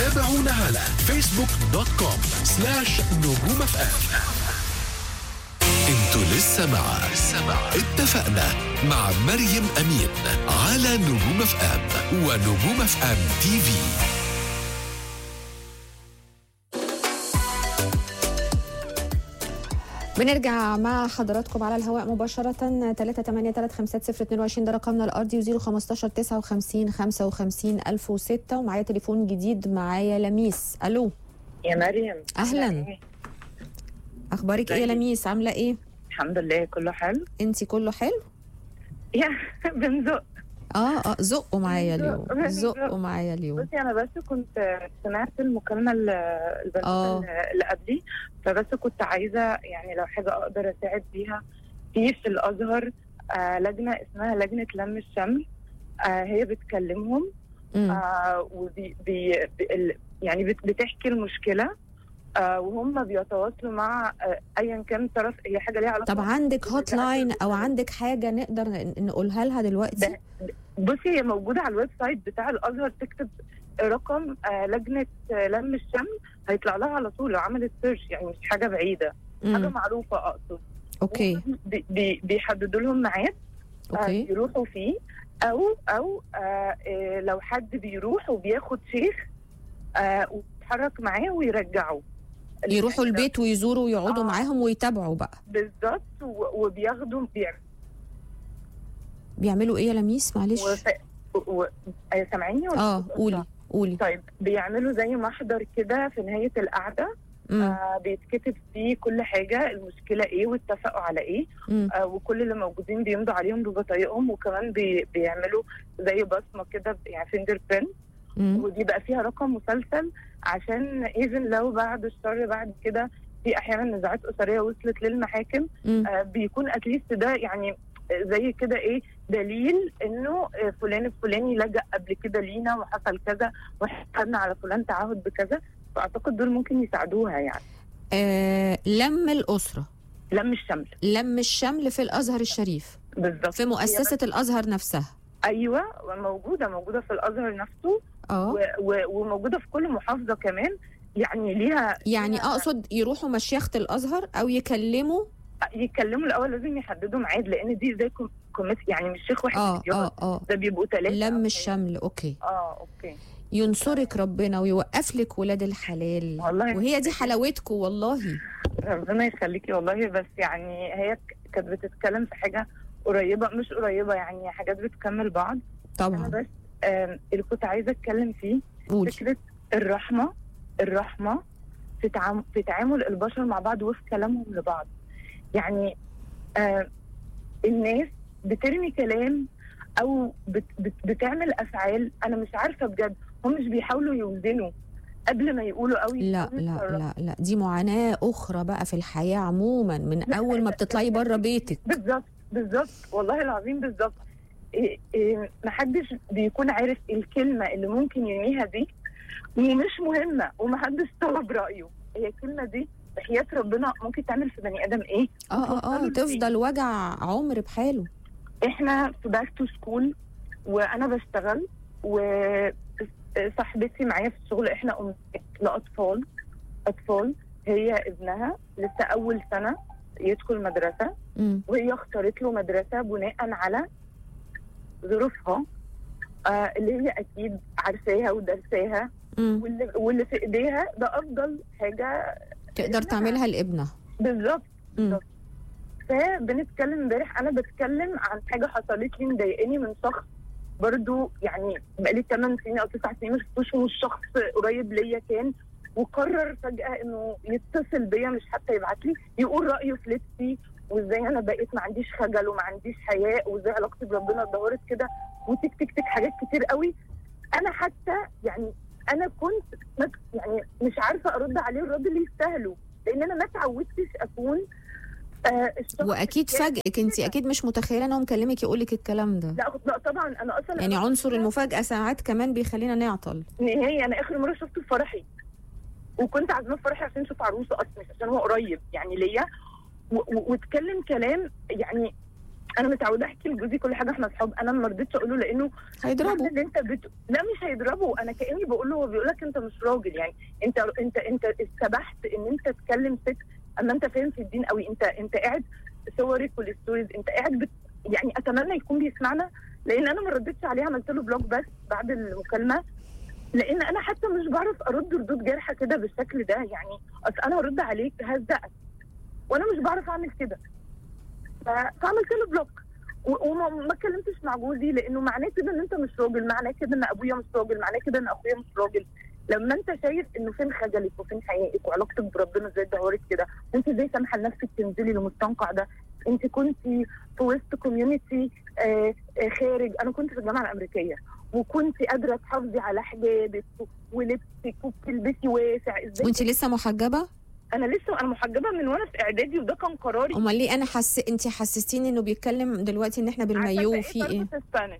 تابعونا على فيسبوك دوت كوم سلاش نجوم اف ام انتوا لسه مع اتفقنا مع مريم امين على نجوم اف ام ونجوم اف ام تي في بنرجع مع حضراتكم على الهواء مباشرة 3835022 ده رقمنا الأرضي و 015 59 55 1006 ومعايا تليفون جديد معايا لميس ألو يا مريم أهلاً. عاملة إيه؟ أخبارك إيه يا ازيك؟ لميس عاملة إيه؟ الحمد لله كله حلو أنتي كله حلو؟ يا بنزق اه اه زقوا معايا اليوم زقوا. زقوا معايا اليوم بصي انا بس كنت سمعت المكالمه ال- البنت آه. اللي قبلي فبس كنت عايزه يعني لو حاجه اقدر اساعد بيها في في الازهر آه لجنه اسمها لجنه لم الشمل آه هي بتكلمهم مم. آه وبي بي بي ال- يعني بت- بتحكي المشكله آه وهم بيتواصلوا مع آه ايا كان طرف هي حاجه ليها علاقه طب عندك هوت لاين أو عندك حاجة نقدر ن- نقولها لها دلوقتي؟ ده- بصي هي موجوده على الويب سايت بتاع الازهر تكتب رقم آه لجنه آه لم الشمل هيطلع لها على طول لو عملت سيرش يعني مش حاجه بعيده حاجه مم. معروفه اقصد أوكي هم بي- بي- بيحددوا لهم ميعاد آه أوكي يروحوا فيه او او آه آه لو حد بيروح وبياخد شيخ آه ويتحرك معاه ويرجعه يروحوا البيت ويزوروا ويقعدوا آه. معاهم ويتابعوا بقى بالظبط و- وبياخدوا بيع- بيعملوا إيه يا لميس معلش؟ وف... و... آه، سامعيني ولا اه صوت قولي قطع؟ قولي طيب بيعملوا زي محضر كده في نهايه القعده مم. آه بيتكتب فيه كل حاجه المشكله ايه واتفقوا على ايه مم. آه وكل اللي موجودين بيمضوا عليهم ببطايقهم وكمان بي بيعملوا زي بصمه كده ب- يعني فينجر برنت مم. وبيبقى فيها رقم مسلسل عشان ايفن لو بعد الشر بعد كده في احيانا نزاعات اسريه وصلت للمحاكم مم. آه بيكون اتليست ده يعني زي كده ايه دليل انه آه، فلان الفلاني لجأ قبل كده لينا وحصل كذا واحنا خدنا على فلان تعهد بكذا فاعتقد دول ممكن يساعدوها يعني آه لم الأسرة لم الشمل لم الشمل في الأزهر الشريف بالظبط في مؤسسة الأزهر نفسها ايوه موجوده موجوده في الازهر نفسه اه و- و- وموجوده في كل محافظه كمان يعني ليها يعني ليها- أقصد يروحوا مشيخة الأزهر أو يكلموا يتكلموا الاول لازم يحددوا ميعاد لان دي زي كوم- كوميت يعني مش شيخ واحد اه بيقعد. اه اه ده بيبقوا ثلاثه لم الشمل أوكي اه اوكي ينصرك ربنا ويوقف لك ولاد الحلال والله وهي دي حلاوتكم والله ربنا يخليكي والله بس يعني هي ك- كانت بتتكلم في حاجه قريبه مش قريبه يعني حاجات بتكمل بعض انا طبعا بس آم، اللي كنت عايزه اتكلم فيه قولي فكره الرحمه الرحمه في تعام في تعامل البشر مع بعض وفي كلامهم لبعض يعني آه الناس بترمي كلام او بت بت بتعمل افعال انا مش عارفه بجد هم مش بيحاولوا يوزنوا قبل ما يقولوا او لا يكونوا لا يتصرفوا. لا لا دي معاناة أخرى بقى في الحياة عموما من لا، أول ما لا، بتطلعي لا. بره بيتك بالظبط بالظبط والله العظيم بالظبط إيه إيه محدش بيكون عارف الكلمة اللي ممكن يرميها دي ومش مهمة ومحدش طلب رأيه هي الكلمة دي بحياة ربنا ممكن تعمل في بني آدم إيه اه اه اه وتوصلوا لفين. تفضل وجع عمر بحاله إحنا في باك تو سكول وأنا بشتغل وصاحبتي معايا في الشغل إحنا أمهات لأطفال أطفال هي ابنها لسه أول سنة يدخل مدرسة مم. وهي اختارت له مدرسه بناء على ظروفها آه اللي هي اكيد عارفاها ودرساها مم. واللي, واللي في ايديها ده افضل حاجه تقدر تعملها لابنها بالظبط مم. فبنتكلم امبارح انا بتكلم عن حاجه حصلت لي مضايقاني من شخص برضو يعني بقالي 8 سنين او 9 سنين ما شفتوش ومش شخص قريب ليا كان وقرر فجاه انه يتصل بيا مش حتى يبعت لي يقول رايه في لبسي وازاي انا بقيت ما عنديش خجل وما عنديش حياء وازاي علاقتي بربنا اتدهورت كده وتك تك تك حاجات كتير قوي انا حتى يعني انا كنت مت- يعني مش عارفه ارد عليه الرد اللي يستاهله لان انا ما اتعودتش اكون آه الشخص واكيد الكامل فاجئك انت كده. اكيد مش متخيله ان هو مكلمك يقول لك الكلام ده لا لا طبعا انا اصلا يعني عنصر المفاجاه ساعات كمان بيخلينا نعطل نهائي انا اخر مره شفته في فرحي وكنت عازماه في فرحي عشان اشوف عروسه اصلا مش عشان هو قريب يعني ليا و- و- واتكلم كلام يعني انا متعوده احكي لجوزي كل حاجه احنا اصحاب انا ما رضيتش اقول له لانه هيضربوا معنى ان انت بت... لا مش هيضربه انا كاني بقول له هو بيقول لك انت مش راجل يعني انت انت انت استبحت ان انت تكلم ست اما انت فاهم في الدين قوي انت انت قاعد صورك والستوريز انت قاعد بت... يعني اتمنى يكون بيسمعنا لان انا ما ردتش عليه عملت له بلوك بس بعد المكالمه لان انا حتى مش بعرف ارد ردود جارحه كده بالشكل ده يعني اصل انا هرد عليك هزقك وانا مش بعرف اعمل كده ف- فعملت له بلوك و- وما ما اتكلمتش مع جوزي لانه معناه كده ان انت مش راجل معناه كده ان ابويا مش راجل معناه كده ان اخويا مش راجل لما انت شايف انه فين خجلك وفين حقيقك وعلاقتك بربنا ازاي اتدهورت كده انت ازاي سامحه لنفسك تنزلي للمستنقع ده انت كنت في وسط كوميونتي آه آه خارج انا كنت في الجامعه الامريكيه وكنت قادره تحافظي على حجابك و- ولبسك وبتلبسي واسع ازاي وانت لسه محجبه انا لسه انا محجبه من وانا في اعدادي وده كان قراري امال ليه انا حس انت حسستيني انه بيتكلم دلوقتي ان احنا عشان بالمايو بقيت وفي ايه اربط اسبانيش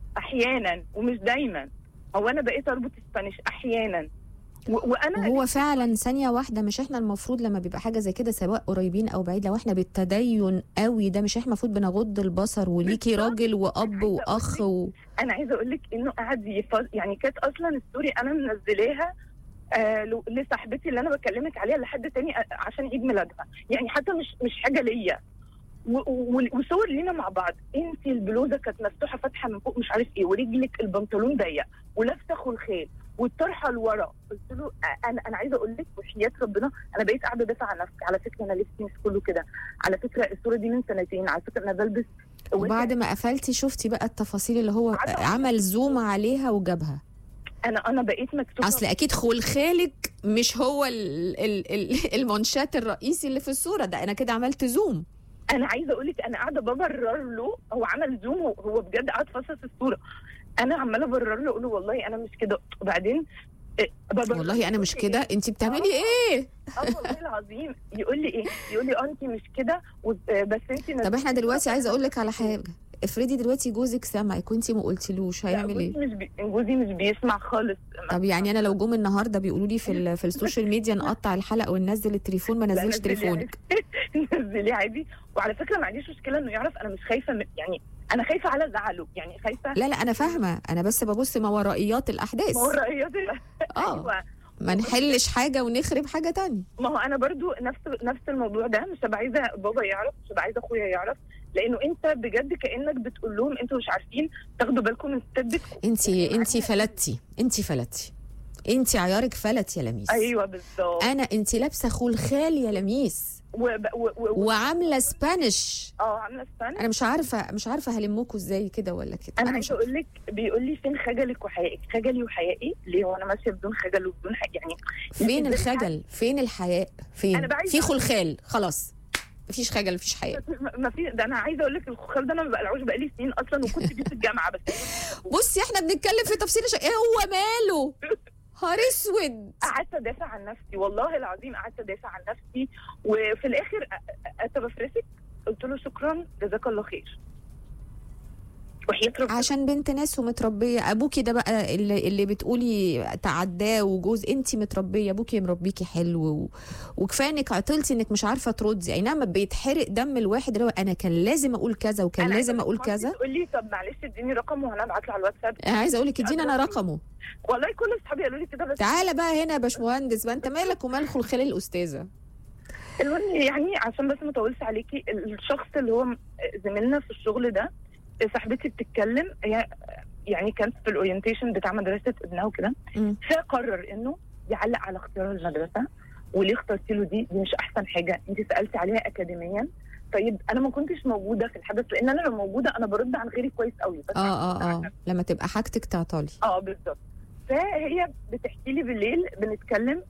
احيانا ومش دايما هو انا بقيت اربط اسبانيش احيانا و- وانا وهو فعلا ثانية واحدة مش احنا المفروض لما بيبقى حاجة زي كده سواء قريبين او بعيد لو احنا بالتدين قوي ده مش احنا المفروض بنغض البصر وليكي بالظبط. راجل واب واخ و... انا عايزه اقول لك انه قعد يفض... يعني كانت اصلا ستوري انا منزلاها آه ل- لصاحبتي اللي انا بكلمك عليها لحد تاني آه، عشان عيد ميلادها يعني حتى مش مش حاجه ليا و- و- وصور لينا مع بعض انت البلوزه كانت مفتوحه فاتحه من فوق مش عارف ايه ورجلك البنطلون ضيق ولابسه خلخال والطرحه لورا قلت له آه، انا انا عايزه اقول لك وحياه ربنا انا بقيت قاعده ادافع عن نفسي على فكره انا لبسي مش كله كده على فكره الصوره دي من سنتين على فكره انا بلبس وبعد ما قفلتي شفتي بقى التفاصيل اللي هو عارفة. عمل زوم عليها وجابها انا انا بقيت مكتوبه اصل اكيد خلخالك مش هو ال ال ال المنشات الرئيسي اللي في الصورة ده انا كده عملت زوم انا عايزه اقول لك انا قاعده ببرر له هو عمل زوم هو- هو بجد قعد فصص الصوره انا عماله ابرر له اقول له والله انا مش كده وبعدين إيه، ببرر والله انا مش له كده انت بتعملي ايه اه والله العظيم يقول لي ايه يقول لي اه انت مش كده و- آه، بس انت طب احنا دلوقتي عايزه اقول لك على حاجه افرضي دلوقتي جوزك سامعك وانت ما قلتلوش هيعمل ايه جوزي مش بي... جوزي مش بيسمع خالص طب يعني انا لو جم النهارده بيقولوا لي في ال- في السوشيال ميديا نقطع الحلقه وننزل التليفون ما لا، نزلش نزلي تليفونك عادي. نزليه عادي وعلى فكره ما عنديش مشكله انه يعرف انا مش خايفه من... يعني انا خايفه على زعله يعني خايفه لا لا انا فاهمه انا بس ببص ما ورائيات الاحداث ما هو الرأيات ال- اه ايوه ما نحلش حاجه ونخرب حاجه تانية ما هو انا برضو نفس نفس الموضوع ده مش هبقى عايزه بابا يعرف مش هبقى عايزه اخويا يعرف لانه انت بجد كانك بتقول لهم انتوا مش عارفين تاخدوا بالكم من ستبكم انت انت فلتي انت فلتي انت عيارك فلت يا لميس ايوه بالظبط انا انت لابسه خلخال يا لميس وب- و- و- و- وعامله سبانيش اه عامله استنى انا مش عارفه مش عارفه هلمكوا ازاي كده ولا كده انا مش عايزه اقول لك بيقول لي فين خجلك وحيائك خجلي وحيائي ليه هو انا ماشيه بدون خجل وبدون حق يعني فين الخجل فين الحياء فين أنا بقى عايزة في أعرف- خلخال خلاص مفيش خجل مفيش حياء ما في ده انا عايزه اقول لك الخال ده انا ما بقلعوش بقالي سنين اصلا وكنت بيه في الجامعه بس بصي احنا بنتكلم في تفصيل شيء ايه هو ماله نهار اسود قعدت ادافع عن نفسي والله العظيم قعدت ادافع عن نفسي وفي الاخر أ- أ- بفرسك قلت له شكرا جزاك الله خير وحياة ربنا عشان بنت ناس ومتربيه ابوكي ده بقى اللي, اللي بتقولي تعداه وجوز انت متربيه ابوكي مربيكي حلو و... وكفايه انك عطلتي انك مش عارفه تردي اي نعم بيتحرق دم الواحد اللي هو انا كان لازم اقول كذا وكان أنا لازم عايزة اقول مامتي كذا تقول لي طب معلش اديني رقم وانا ابعت له على الواتساب انا عايزه اقول لك اديني انا رقمه والله كل اصحابي قالوا لي كده بس تعالى بقى هنا يا باشمهندس بقى انت مالك ومال خلخال الاستاذه المهم يعني عشان بس ما اطولش عليكي الشخص اللي هو زميلنا في الشغل ده صاحبتي بتتكلم هي يعني كانت في الاورينتيشن بتاع مدرسه ابنها وكده مم. فقرر انه يعلق على اختيار المدرسه وليه اخترتي له دي دي مش احسن حاجه انت سالتي عليها اكاديميا طيب انا ما كنتش موجوده في الحدث لان انا لو موجوده انا برد عن غيري كويس قوي بس اه اه اه لما تبقى حاجتك تعطلي اه بالظبط فهي بتحكي لي بالليل بنتكلم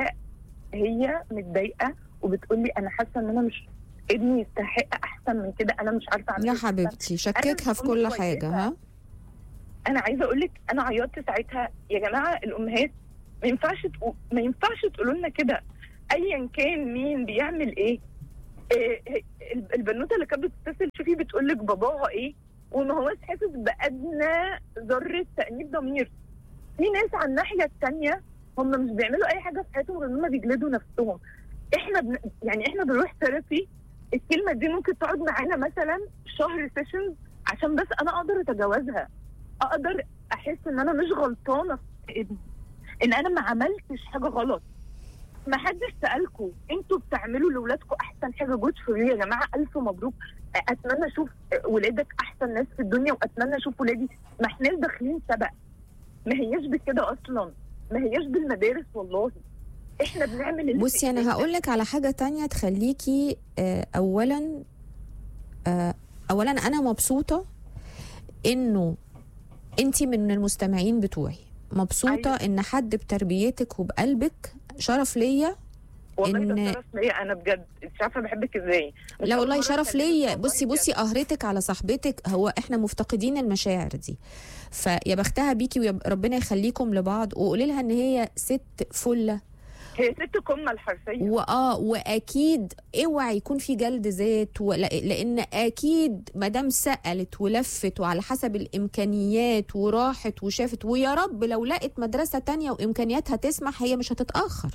فهي متضايقه وبتقول لي انا حاسه ان انا مش ابني يستحق احسن من كده انا مش عارفه اعمل يا إيه. حبيبتي شككها في كل حاجه ها انا عايزه اقول لك انا عيطت ساعتها يا جماعه الامهات ما ينفعش تقو... ما ينفعش تقولوا لنا كده ايا كان مين بيعمل ايه, إيه إيه، الب- البنوته اللي كانت بتتصل شوفي بتقول لك باباها ايه وما هوش حاسس بادنى ذره تانيب ضمير في ناس على الناحيه الثانيه هم مش بيعملوا اي حاجه في حياتهم غير ان هم بيجلدوا نفسهم احنا بن... يعني احنا بنروح ثيرابي الكلمه دي ممكن تقعد معانا مثلا شهر سيشنز عشان بس انا اقدر اتجاوزها اقدر احس ان انا مش غلطانه في ابني ان انا ما عملتش حاجه غلط ما حدش سالكم انتوا بتعملوا لاولادكم احسن حاجه جود فور يا جماعه الف مبروك اتمنى اشوف ولادك احسن ناس في الدنيا واتمنى اشوف ولادي ما احناش داخلين سبق ما هياش بكده اصلا ما هياش بالمدارس والله احنا بنعمل اللي بصي في انا إيدينا. هقول لك على حاجه تانية تخليكي آه، اولا آه، اولا انا مبسوطه انه انت من المستمعين بتوعي مبسوطه أيوة. ان حد بتربيتك وبقلبك شرف ليا والله إن- ده شرف ليا انا بجد مش عارفه بحبك ازاي بس لا أول والله مرة شرف أكلمك ليا والله بصي بجد. بصي قهرتك على صاحبتك هو احنا مفتقدين المشاعر دي فيا بختها بيكي وربنا يخليكم لبعض وقولي لها ان هي ست فله هي ست كمه الحرفيه واه واكيد اوعى يكون في جلد ذات ولا- لان اكيد ما دام سالت ولفت وعلى حسب الامكانيات وراحت وشافت ويا رب لو لقت مدرسه تانية وامكانياتها تسمح هي مش هتتاخر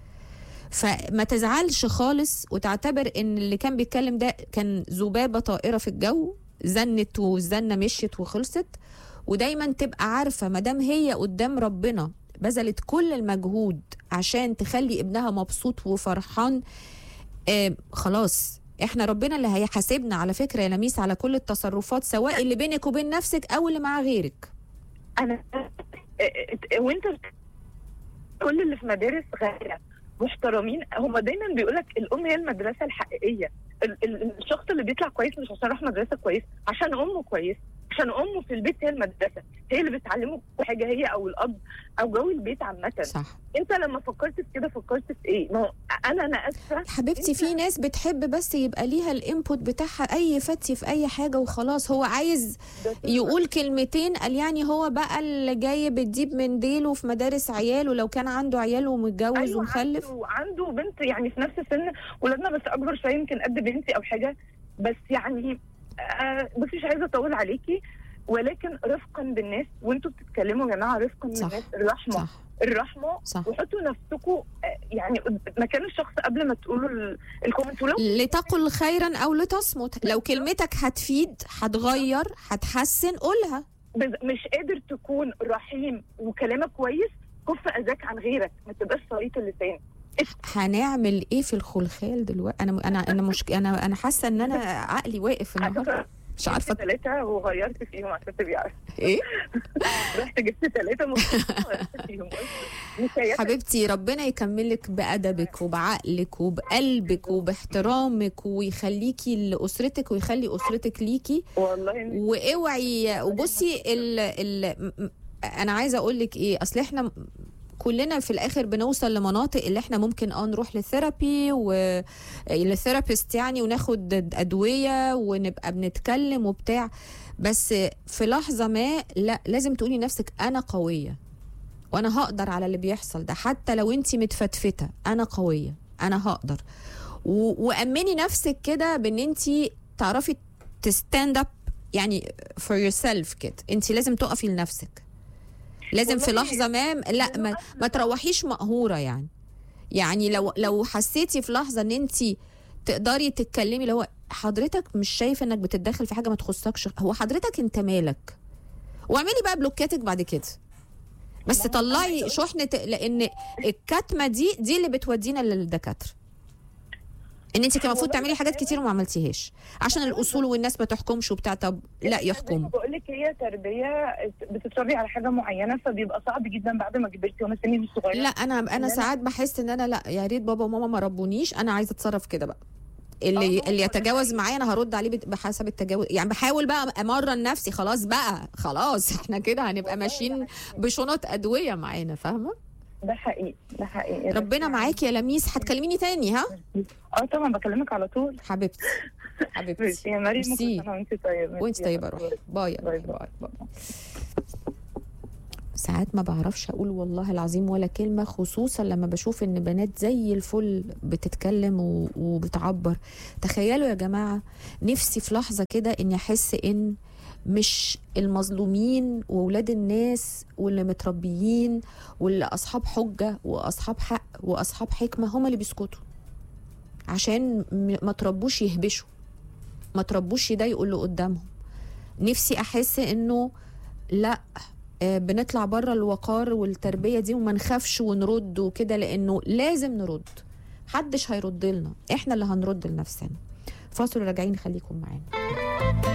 فما تزعلش خالص وتعتبر ان اللي كان بيتكلم ده كان ذبابه طائره في الجو زنت والزنه مشيت وخلصت ودايما تبقى عارفه ما دام هي قدام ربنا بذلت كل المجهود عشان تخلي ابنها مبسوط وفرحان آه خلاص احنا ربنا اللي هيحاسبنا على فكره يا لميس على كل التصرفات سواء اللي بينك وبين نفسك او اللي مع غيرك انا وانت بت- كل اللي في مدارس غير محترمين هم دايما بيقول لك الام هي المدرسه الحقيقيه ال- ال- الشخص اللي بيطلع كويس مش عشان راح مدرسه كويس عشان امه كويس عشان امه في البيت هي المدرسه هي اللي بتعلمه كل حاجه هي او الاب او جو البيت عامه صح انت لما فكرت في كده فكرت في ايه ما هو انا انا اسفه حبيبتي أنت- في ناس بتحب بس يبقى ليها الانبوت بتاعها اي فتي في اي حاجه وخلاص هو عايز ده يقول كلمتين قال يعني هو بقى اللي جاي بتجيب من ديله في مدارس عياله لو كان عنده عيال ومتجوز أيوة ومخلف عنده, عنده بنت يعني في نفس سن ولادنا بس اكبر شويه يمكن قد بنتي او حاجه بس يعني آه بس مش عايزه اطول عليكي ولكن رفقا بالناس وانتوا بتتكلموا يا جماعه رفقا صح. بالناس الرحمه صح الرحمه صح وحطوا نفسكم آه، يعني مكان الشخص قبل ما تقولوا ال- الكومنت ولو لتقل خيرا او لتصمت لو كلمتك هتفيد هتغير هتحسن قولها بز- مش قادر تكون رحيم وكلامك كويس كف اذاك عن غيرك ما تبقاش طريق اللسان هنعمل ايه في الخلخال دلوقتي انا انا انا مش انا انا حاسه ان انا عقلي واقف النهارده مش عارفه ثلاثة وغيرت فيهم عشان تبقي عارفة ايه رحت جبت ثلاثة وغيرت فيهم نكايات حبيبتي ربنا يكملك بأدبك وبعقلك وبقلبك وباحترامك ويخليكي لأسرتك ويخلي أسرتك ليكي والله واوعي وبصي ال ال م- م- انا عايزه اقول لك ايه اصل احنا م- كلنا في الاخر بنوصل لمناطق اللي احنا ممكن اه نروح للثيرابي وللثيرابيست يعني وناخد ادويه ونبقى بنتكلم وبتاع بس في لحظه ما لا لازم تقولي لنفسك انا قويه وانا هقدر على اللي بيحصل ده حتى لو انت متفتفته انا قويه انا هقدر و- وامني نفسك كده بان انت تعرفي تستاند اب يعني for yourself كده انت لازم تقفي لنفسك لازم في والله لحظه ما لا ما, ما تروحيش مقهوره يعني يعني لو لو حسيتي في لحظه ان انت تقدري تتكلمي اللي هو حضرتك مش شايف انك بتتدخل في حاجه ما تخصكش هو حضرتك انت مالك واعملي بقى بلوكاتك بعد كده بس ما هو طلعي أنا شحنه لان الكتمه دي دي اللي بتودينا للدكاتره ان انت كان المفروض والله تعملي حاجات أيوة. كتير وما عملتيهاش عشان الاصول والناس ما تحكمش وبتاع طب لا يحكموا بقول لك هي تربيه بتتربي على حاجه معينه فبيبقى صعب جدا بعد ما كبرتي وانا سني مش صغير لا انا انا أنا- ساعات بحس ان انا لا يا ريت بابا وماما ما ربونيش انا عايزه اتصرف كده بقى اللي آه، اللي هو يتجاوز ده معايا انا هرد عليه بت- بحسب التجاوز يعني بحاول بقى امرن نفسي خلاص بقى خلاص احنا كده هنبقى والله ماشيين ده بشنط ادويه معانا فاهمه ده حقيقي ده حقيقي ربنا معاكي يا لميس هتكلميني تاني ها اه طبعا بكلمك على طول حبيبتي حبيبتي ميرسي يا مريم ميرسي. كل سنه وانت طيبه وانت ميرسي يا طيبه حبيبتي. روحي باي يا باي روحي باي. باي باي ساعات ما بعرفش اقول والله العظيم ولا كلمه خصوصا لما بشوف ان بنات زي الفل بتتكلم و- وبتعبر تخيلوا يا جماعه نفسي في لحظه كده اني احس ان مش المظلومين واولاد الناس واللي متربيين واللي اصحاب حجه واصحاب حق واصحاب حكمه هم اللي بيسكتوا عشان م- ما تربوش يهبشوا ما تربوش يضايقوا اللي قدامهم نفسي احس انه لا آه، بنطلع بره الوقار والتربيه دي وما نخافش ونرد وكده لانه لازم نرد محدش هيرد لنا احنا اللي هنرد لنفسنا فاصل راجعين خليكم معانا